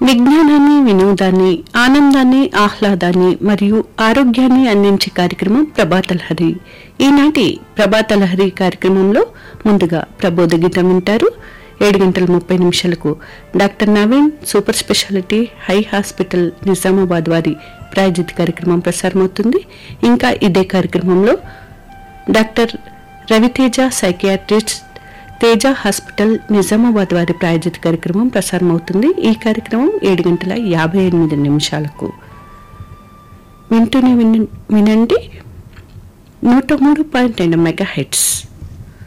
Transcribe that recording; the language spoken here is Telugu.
విజ్ఞానాన్ని వినోదాన్ని ఆనందాన్ని ఆహ్లాదాన్ని మరియు ఆరోగ్యాన్ని అందించే కార్యక్రమం ప్రభాతలహరి ఈనాటి ప్రభాతలహరి కార్యక్రమంలో ముందుగా ప్రబోధ గీతం వింటారు ఏడు గంటల ముప్పై నిమిషాలకు doctor Naveen super speciality high hospital Nizamabad వారి ప్రాయోజిత కార్యక్రమం ప్రసారమవుతుంది ఇంకా ఇదే కార్యక్రమంలో doctor Raviteja psychiatrist Teja hospital Nizamabad వారి ప్రాయోజిత కార్యక్రమం ప్రసారమవుతుంది ఈ కార్యక్రమం ఏడు గంటల యాభై ఎనిమిది నిమిషాలకు వింటూనే విన- వినండి నూట మూడు పాయింట్ రెండు మెగా హెడ్స్